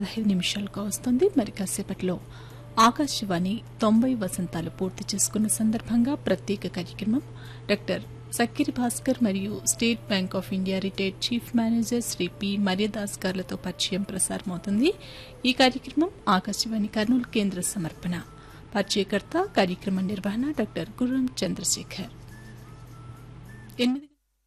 పదహైదు నిమిషాలకు వస్తుంది మరి కాసేపట్లో ఆకాశవాణి తొంభై వసంతాలు పూర్తి చేసుకున్న సందర్భంగా ప్రత్యేక కార్యక్రమం డాక్టర్ సక్కిరి భాస్కర్ మరియు State Bank of India retired chief manager Shri P Maryadas గారులతో పరిచయం ప్రసారమవుతుంది ఈ కార్యక్రమం ఆకాశవాణి కర్నూలు కేంద్ర సమర్పణ పరిచయకర్త కార్యక్రమ నిర్వహణ డాక్టర్ గుర్రం చంద్రశేఖర్ ఎనిమిది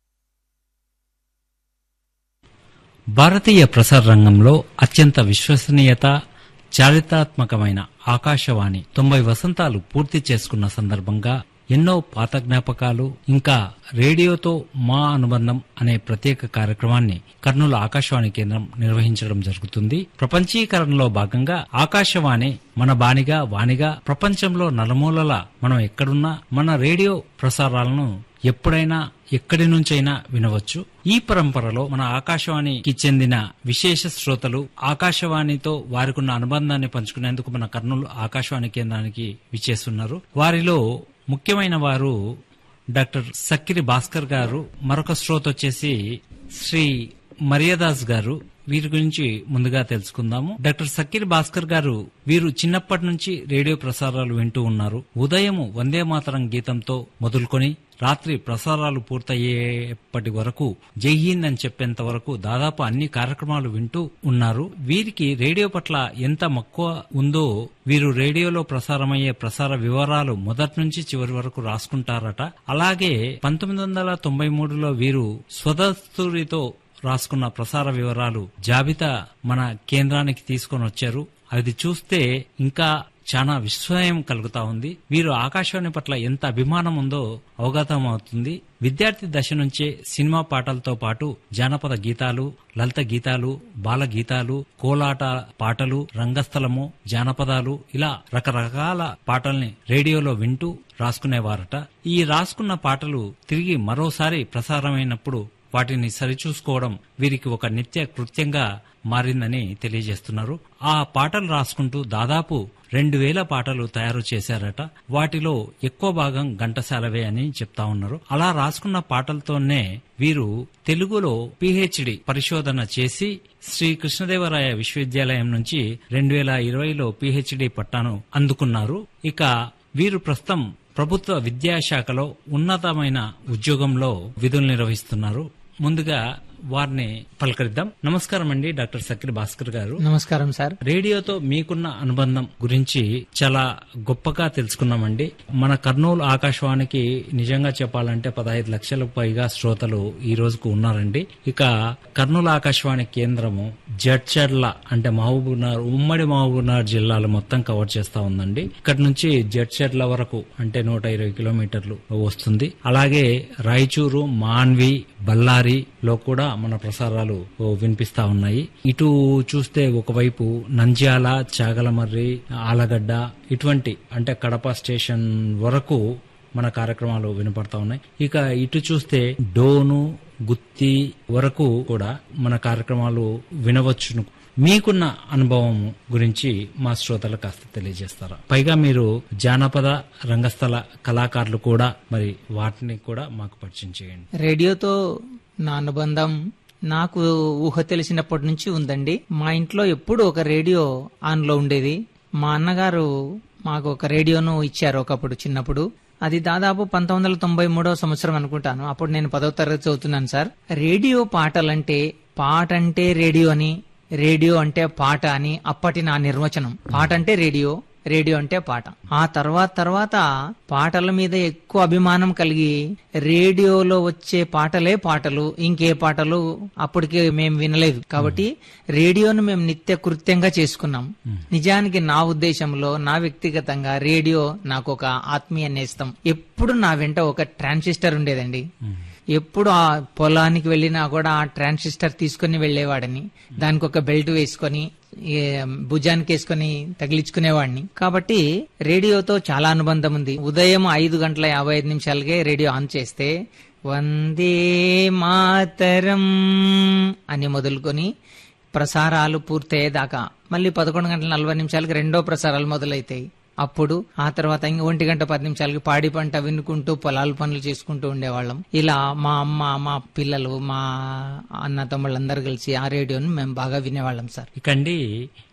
భారతీయ ప్రసార రంగంలో అత్యంత విశ్వసనీయత చారిత్రాత్మకమైన ఆకాశవాణి తొంభై వసంతాలు పూర్తి చేసుకున్న సందర్భంగా ఎన్నో పాత జ్ఞాపకాలు ఇంకా రేడియోతో మా అనుబంధం అనే ప్రత్యేక కార్యక్రమాన్ని కర్నూలు ఆకాశవాణి కేంద్రం నిర్వహించడం జరుగుతుంది ప్రపంచీకరణలో భాగంగా ఆకాశవాణి మన బానిగా వాణిగా ప్రపంచంలో నలుమూలల మనం ఎక్కడున్నా మన రేడియో ప్రసారాలను ఎప్పుడైనా ఎక్కడి నుంచైనా వినవచ్చు ఈ పరంపరలో మన ఆకాశవాణికి చెందిన విశేష శ్రోతలు ఆకాశవాణితో వారికున్న అనుబంధాన్ని పంచుకునేందుకు మన కర్నూలు ఆకాశవాణి కేంద్రానికి విచ్చేస్తున్నారు వారిలో ముఖ్యమైన వారు డాక్టర్ సక్కిరి భాస్కర్ గారు మరొక శ్రోత వచ్చేసి శ్రీ మర్యాదాస్ గారు వీరి గురించి ముందుగా తెలుసుకుందాము డాక్టర్ సక్కిరి భాస్కర్ గారు వీరు చిన్నప్పటి నుంచి రేడియో ప్రసారాలు వింటూ ఉన్నారు ఉదయం వందే మాతరం గీతంతో మొదలుకొని రాత్రి ప్రసారాలు పూర్తయ్యేప్పటి వరకు జై హింద్ అని చెప్పేంత వరకు దాదాపు అన్ని కార్యక్రమాలు వింటూ ఉన్నారు వీరికి రేడియో పట్ల ఎంత మక్కువ ఉందో వీరు రేడియోలో ప్రసారమయ్యే ప్రసార వివరాలు మొదటి నుంచి చివరి వరకు రాసుకుంటారట అలాగే పంతొమ్మిది వందల తొంభై మూడులో వీరు స్వదస్తూరితో రాసుకున్న ప్రసార వివరాలు జాబితా మన కేంద్రానికి తీసుకొని వచ్చారు అది చూస్తే ఇంకా చాలా విస్మయం కలుగుతా ఉంది వీరు ఆకాశవాణి పట్ల ఎంత అభిమానం ఉందో అవగతం అవుతుంది విద్యార్థి దశ నుంచే సినిమా పాటలతో పాటు జానపద గీతాలు లలిత గీతాలు బాల గీతాలు కోలాట పాటలు రంగస్థలము జానపదాలు ఇలా రకరకాల పాటల్ని రేడియోలో వింటూ రాసుకునేవారట ఈ రాసుకున్న పాటలు తిరిగి మరోసారి ప్రసారమైనప్పుడు వాటిని సరిచూసుకోవడం వీరికి ఒక నిత్య కృత్యంగా మారిందని తెలియజేస్తున్నారు ఆ పాటలు రాసుకుంటూ దాదాపు రెండు వేల పాటలు తయారు చేశారట వాటిలో ఎక్కువ భాగం ఘంటసాలవే అని చెప్తా ఉన్నారు అలా రాసుకున్న పాటలతోనే వీరు తెలుగులో పిహెచ్డి పరిశోధన చేసి శ్రీ కృష్ణదేవరాయ విశ్వవిద్యాలయం నుంచి రెండు వేల ఇరవైలో పిహెచ్డి పట్టాను అందుకున్నారు ఇక వీరు ప్రస్తుతం ప్రభుత్వ విద్యాశాఖలో ఉన్నతమైన ఉద్యోగంలో విధులు నిర్వహిస్తున్నారు ముందుగా వారిని పలకరిద్దాం నమస్కారం అండి డాక్టర్ సక్రి భాస్కర్ గారు నమస్కారం సార్ రేడియోతో మీకున్న అనుబంధం గురించి చాలా గొప్పగా తెలుసుకున్నామండి మన కర్నూలు ఆకాశవాణికి నిజంగా చెప్పాలంటే పదహైదు లక్షలకు పైగా శ్రోతలు ఈ రోజుకు ఉన్నారండి ఇక కర్నూలు ఆకాశవాణి కేంద్రము జడ్చర్ల అంటే మహబూబ్నగర్ ఉమ్మడి మహబూబ్నగర్ జిల్లాలు మొత్తం కవర్ చేస్తా ఉందండి ఇక్కడ నుంచి జడ్చర్ల వరకు అంటే నూట ఇరవై కిలోమీటర్లు వస్తుంది అలాగే రాయచూరు మాన్వి బళ్ళారిలో కూడా మన ప్రసారాలు వినిపిస్తా ఉన్నాయి ఇటు చూస్తే ఒకవైపు నంద్యాల చాగలమర్రి ఆలగడ్డ ఇటువంటి అంటే కడప స్టేషన్ వరకు మన కార్యక్రమాలు వినపడతా ఉన్నాయి ఇక ఇటు చూస్తే డోను గుత్తి వరకు కూడా మన కార్యక్రమాలు వినవచ్చును మీకున్న అనుభవం గురించి మా శ్రోతలు కాస్త తెలియజేస్తారా పైగా మీరు జానపద రంగస్థల కళాకారులు కూడా మరి వాటిని కూడా మాకు పరిచయం చేయండి రేడియోతో నా అనుబంధం నాకు ఊహ తెలిసినప్పటి నుంచి ఉందండి మా ఇంట్లో ఎప్పుడు ఒక రేడియో ఆన్ లో ఉండేది మా అన్నగారు మాకు ఒక రేడియోను ఇచ్చారు ఒకప్పుడు చిన్నప్పుడు అది దాదాపు పంతొమ్మిది వందల తొంభై మూడవ సంవత్సరం అనుకుంటాను అప్పుడు నేను పదవ తరగతి చదువుతున్నాను సార్ రేడియో పాటలంటే పాట అంటే రేడియో అని రేడియో అంటే పాట అని అప్పటి నా నిర్వచనం పాట అంటే రేడియో రేడియో అంటే పాట ఆ తర్వాత తర్వాత పాటల మీద ఎక్కువ అభిమానం కలిగి రేడియోలో వచ్చే పాటలే పాటలు ఇంకే పాటలు అప్పటికి మేము వినలేదు కాబట్టి రేడియోను మేము నిత్య కృత్యంగా చేసుకున్నాం నిజానికి నా ఉద్దేశంలో నా వ్యక్తిగతంగా రేడియో నాకు ఒక ఆత్మీయ నేస్తం ఎప్పుడు నా వెంట ఒక ట్రాన్సిస్టర్ ఉండేదండి ఎప్పుడు ఆ పొలానికి వెళ్ళినా కూడా ఆ ట్రాన్సిస్టర్ తీసుకుని వెళ్లేవాడని దానికి ఒక బెల్ట్ వేసుకొని ఏ, భుజానికి వేసుకొని తగిలించుకునేవాడిని కాబట్టి రేడియోతో చాలా అనుబంధం ఉంది ఉదయం ఐదు గంటల యాభై ఐదు నిమిషాలకే రేడియో ఆన్ చేస్తే వందే మాతరం అని మొదలుకొని ప్రసారాలు పూర్తయ్యేదాకా మళ్ళీ పదకొండు గంటల నలభై నిమిషాలకి రెండో ప్రసారాలు మొదలైతాయి అప్పుడు ఆ తర్వాత ఇంక ఒంటి గంట పది నిమిషాలకి పాడి పంట వినుకుంటూ పొలాలు పనులు చేసుకుంటూ ఉండేవాళ్ళం ఇలా మా అమ్మ మా పిల్లలు మా అన్న తమ్ముళ్ళందరూ కలిసి ఆ రేడియోను మేము బాగా వినేవాళ్ళం సార్ ఇకండి